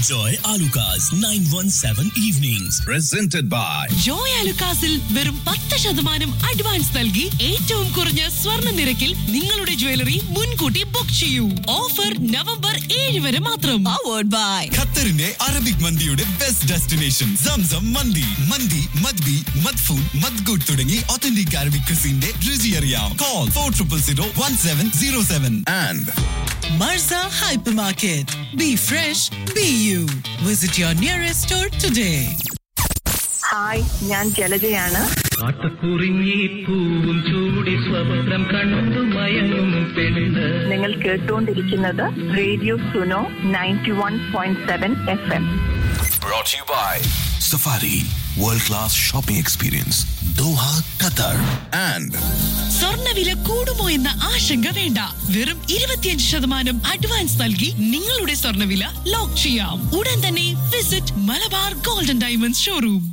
Joy Alukas 917 Evenings. presented by Joy അലുക്കാസിൽ വെറും പത്ത് ശതമാനം അഡ്വാൻസ് നൽകി ഏറ്റവും കുറഞ്ഞ സ്വർണ്ണ നിരക്കിൽ നിങ്ങളുടെ ജ്വല്ലറി മുൻകൂട്ടി ബുക്ക് ചെയ്യൂ ഓഫർ നവംബർ ഏഴ് വരെ മാത്രം പവേർഡ് ബൈ ഖത്തറിന്റെ അറബിക് മന്തിയുടെ ബെസ്റ്റ് ഡെസ്റ്റിനേഷൻ സംസം മന്തി മന്തി മദ്ബി മദ്ഫൂൻ മദ്ഗുഡ് തുടങ്ങി ഒത്തന്റിക് അറബിക് ക്രിസിന്റെ രുചി അറിയാം call four triple zero one seven zero seven and Marza Hypermarket. Be fresh, be you. Visit your nearest store today. Hi ഞാൻ ജലജയാണ് കാട്ടുകുറിഞ്ഞി പൂവും ചൂടി സ്വപ്നം കണ്ടു മയങ്ങും പെണ്ണ് നിങ്ങൾ കേട്ടുകൊണ്ടിരിക്കുന്നത് radio Suno ninety one point seven F M brought to you by Safari World Class Shopping Experience Doha, Qatar and സ്വർണ്ണവില കൂടുമോ എന്ന ആശങ്ക വേണ്ട വെറും ഇരുപത്തിയഞ്ച് ശതമാനം അഡ്വാൻസ് നൽകി നിങ്ങളുടെ സ്വർണ്ണവില ലോക്ക് ചെയ്യാം ഉടൻ തന്നെ visit Malabar gold and diamonds showroom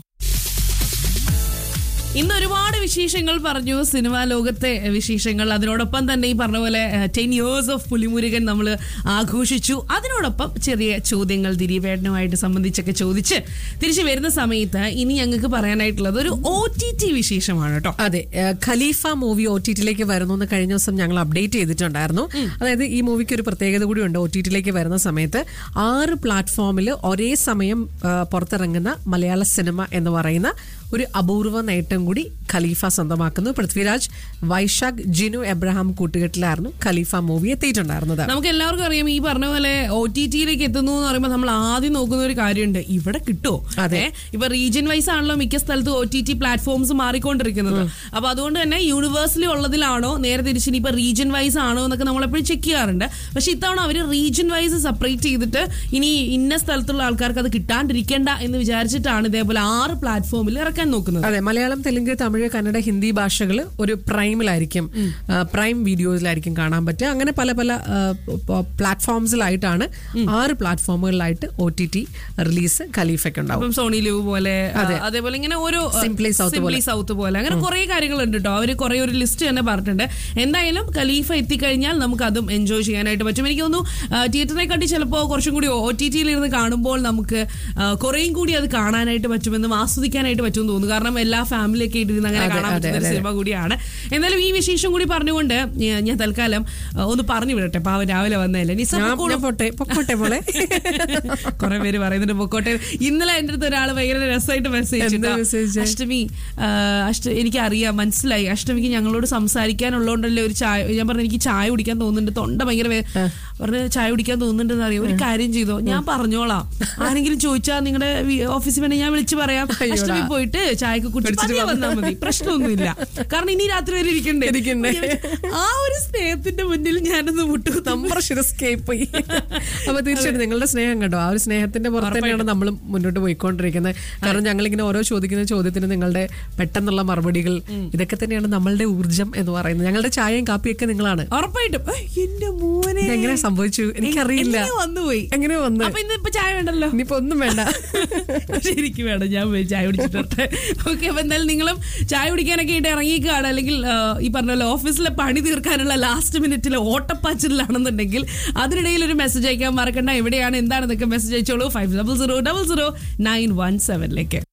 ഇന്ന് ഒരുപാട് വിശേഷങ്ങൾ പറഞ്ഞു സിനിമാ ലോകത്തെ വിശേഷങ്ങൾ അതിനോടൊപ്പം തന്നെ ഈ പറഞ്ഞ പോലെ ടെൻ ഇയേഴ്സ് ഓഫ് പുലിമുരുകൻ നമ്മൾ ആഘോഷിച്ചു അതിനോടൊപ്പം ചെറിയ ചോദ്യങ്ങൾ ദിലീപേട്ടനുമായിട്ട് സംബന്ധിച്ചൊക്കെ ചോദിച്ച് തിരിച്ചു വരുന്ന സമയത്ത് ഇനി ഞങ്ങൾക്ക് പറയാനായിട്ടുള്ളത് ഒരു ഒ ടി ടി വിശേഷമാണ് കേട്ടോ അതെ ഏഹ് ഖലീഫ മൂവി ഒ ടി ടിയിലേക്ക് വരുന്നു എന്ന് കഴിഞ്ഞ ദിവസം ഞങ്ങൾ അപ്ഡേറ്റ് ചെയ്തിട്ടുണ്ടായിരുന്നു അതായത് ഈ മൂവിക്ക് ഒരു പ്രത്യേകത കൂടിയുണ്ട് ഒ ടി ടിയിലേക്ക് വരുന്ന സമയത്ത് ആറ് പ്ലാറ്റ്ഫോമിൽ ഒരേ സമയം ഏഹ് പുറത്തിറങ്ങുന്ന മലയാള സിനിമ എന്ന് പറയുന്ന ഒരു അപൂർവ നേട്ടം കൂടി ഖലീഫ സ്വന്തമാക്കുന്നു പൃഥ്വിരാജ് വൈശാഖ് ജിനു എബ്രഹാം കൂട്ടുകെട്ടിലായിരുന്നു ഖലീഫ മൂവി എത്തിയിട്ടുണ്ടായിരുന്നത് നമുക്ക് എല്ലാവർക്കും അറിയാം ഈ പറഞ്ഞ പോലെ ഒ ടി ടിയിലേക്ക് എത്തുന്നു എന്ന് പറയുമ്പോൾ നമ്മൾ ആദ്യം നോക്കുന്ന ഒരു കാര്യമുണ്ട് ഇവിടെ കിട്ടുമോ അതെ. ഇപ്പൊ റീജിയൻ വൈസ് ആണല്ലോ മിക്ക സ്ഥലത്തും ഒ ടി ടി പ്ലാറ്റ്ഫോംസ് മാറിക്കൊണ്ടിരിക്കുന്നത് അപ്പൊ അതുകൊണ്ട് തന്നെ യൂണിവേഴ്സിലി ഉള്ളതിലാണോ നേരെ തിരിച്ചിനി ഇപ്പൊ റീജിയൻ വൈസ് ആണോ എന്നൊക്കെ നമ്മൾ എപ്പോഴും ചെക്ക് ചെയ്യാറുണ്ട് പക്ഷെ ഇത്തവണ അവർ റീജിയൻ വൈസ് സെപ്പറേറ്റ് ചെയ്തിട്ട് ഇനി ഇന്ന സ്ഥലത്തുള്ള ആൾക്കാർക്ക് അത് കിട്ടാണ്ടിരിക്കേണ്ട എന്ന് വിചാരിച്ചിട്ടാണ് ഇതേപോലെ ആറ് പ്ലാറ്റ്ഫോമിൽ ഇറക്കാൻ നോക്കുന്നത് അതെ മലയാളം തെലുങ്ക് തമിഴ് കന്നഡ ഹിന്ദി ഭാഷകൾ ഒരു പ്രൈമിലായിരിക്കും ആ, പ്രൈം വീഡിയോസിലായിരിക്കും കാണാൻ പറ്റുക അങ്ങനെ പല പല ആ, പ- പ്ലാറ്റ്ഫോംസിലായിട്ടാണ് ആറ് പ്ലാറ്റ്ഫോമുകളിലായിട്ട് ഒ ടി ടി റിലീസ് ഖലീഫയ്ക്ക് ഉണ്ടാവും അപ്പം സോണി ലിവ് പോലെ ആ, അതേപോലെ ഇങ്ങനെ ഓരോ Simply South സിംപ്ലി പോലെ. സൗത്ത് പോലെ അങ്ങനെ കുറെ കാര്യങ്ങളുണ്ട് കേട്ടോ അവര് കുറെ ഒരു ലിസ്റ്റ് തന്നെ പറഞ്ഞിട്ടുണ്ട് എന്തായാലും ഖലീഫ എത്തിക്കഴിഞ്ഞാൽ നമുക്ക് അതും എൻജോയ് ചെയ്യാനായിട്ട് പറ്റും എനിക്ക് തോന്നുന്നു തിയേറ്ററിനെ കണ്ടി ചിലപ്പോൾ കുറച്ചും കൂടി ഒ ടി ടിയിൽ ഇരുന്ന് കാണുമ്പോൾ നമുക്ക് ആ, കുറേയും കൂടി അത് കാണാനായിട്ട് പറ്റുമെന്നും ആസ്വദിക്കാനായിട്ട് പറ്റുമെന്ന് തോന്നുന്നു കാരണം എല്ലാ ഫാമിലിയൊക്കെ ഇരുന്ന് അങ്ങനെ അതെ, കാണാൻ അതെ, പറ്റുന്ന ഒരു അതെ. സിനിമ കൂടിയാണ് എന്തായാലും ഈ വിശേഷം കൂടി പറഞ്ഞുകൊണ്ട് ഞാൻ- ഞാൻ തൽക്കാലം ആ, ഒന്ന് പറഞ്ഞു വിടട്ടെ പാവം രാവിലെ വന്നതല്ലേ നിസ ഞാൻ പൊക്കോളൂ. ഞാൻ പൊട്ടെ പൊക്കോട്ടെ പോലെ കുറെ പേര് പറയുന്നുണ്ട് പൊക്കോട്ടെ ഇന്നലെ എന്റെ അടുത്ത് ഒരാൾ ഭയങ്കര രസമായിട്ട് മെസ്സേജ് എന്താ message? അഷ്ടമി ആ, അഷ്ട എനിക്ക് അറിയാം മനസ്സിലായി അഷ്ടമിക്ക് ഞങ്ങളോട് സംസാരിക്കാനുള്ളതുകൊണ്ടല്ലേ ഒരു ചായ ഞാൻ പറഞ്ഞു എനിക്ക് ചായ കുടിക്കാൻ തോന്നുന്നുണ്ട് തൊണ്ട ഭയങ്കര വേ- പറഞ്ഞു ചായ കുടിക്കാൻ തോന്നുന്നുണ്ടെന്ന് അറിയാം ഒരു കാര്യം ചെയ്തോ ഞാൻ പറഞ്ഞോളാം ആരെങ്കിലും ചോദിച്ചാൽ നിങ്ങളുടെ ഓഫീസിൽ വേണേ ഞാൻ വിളിച്ചു പറയാം അഷ്ടമി പോയിട്ട് ചായക്ക് കുടിച്ചിട്ട് വന്നാൽ മതി പ്രശ്നമൊന്നുമില്ല കാരണം ഇനി രാത്രി വരെ ഇരിക്കണ്ടേ ഇരിക്കണ്ടേ. ആ ഒരു സ്നേഹത്തിന്റെ മുന്നിൽ ഞാനൊന്ന് മുട്ടു നമ്പർ ശിരസ്കേപ്പ് പോയി അപ്പൊ തീർച്ചയായിട്ടും നിങ്ങളുടെ സ്നേഹം കണ്ടോ ആ ഒരു സ്നേഹത്തിന്റെ പുറത്ത് തന്നെയാണ് നമ്മൾ മുന്നോട്ട് പോയിക്കൊണ്ടിരിക്കുന്നത് കാരണം ഞങ്ങൾ ഇങ്ങനെ ഓരോ ചോദിക്കുന്ന ചോദ്യത്തിന് നിങ്ങളുടെ പെട്ടെന്നുള്ള മറുപടികൾ ഇതൊക്കെ തന്നെയാണ് നമ്മളുടെ ഊർജം എന്ന് പറയുന്നത് ഞങ്ങളുടെ ചായയും കാപ്പിയൊക്കെ നിങ്ങളാണ് ഉറപ്പായിട്ടും ഏയ്, എന്റെ മോനെ എങ്ങനെ സംഭവിച്ചു എനിക്കറിയില്ല എങ്ങനെ വന്നുപോയി എങ്ങനെ വന്ന് അപ്പൊ ഇന്ന് ഇപ്പൊ ചായ വേണ്ടല്ലോ ഇനിയിപ്പോ ഒന്നും വേണ്ട പക്ഷെ എനിക്ക് വേണം ഞാൻ പോയി ചായ കുടിച്ചിട്ടെ ഓക്കെ അപ്പൊ എന്തായാലും നിങ്ങളും ചായ കുടിക്കാനൊക്കെ ആയിട്ട് ഇറങ്ങിക്കാണ് അല്ലെങ്കിൽ ആ, ഈ പറഞ്ഞ പോലെ ഓഫീസിലെ പണി തീർക്കാനുള്ള ലാസ്റ്റ് മിനിറ്റിലെ ഓട്ടപ്പാച്ചിലാണെന്നുണ്ടെങ്കിൽ അതിനിടയിൽ ഒരു മെസ്സേജ് അയക്കാൻ മറക്കണ്ട എവിടെയാണ് എന്താണെന്നൊക്കെ മെസ്സേജ് അയച്ചോളൂ five double zero double zero nine one സെവനിലേക്ക്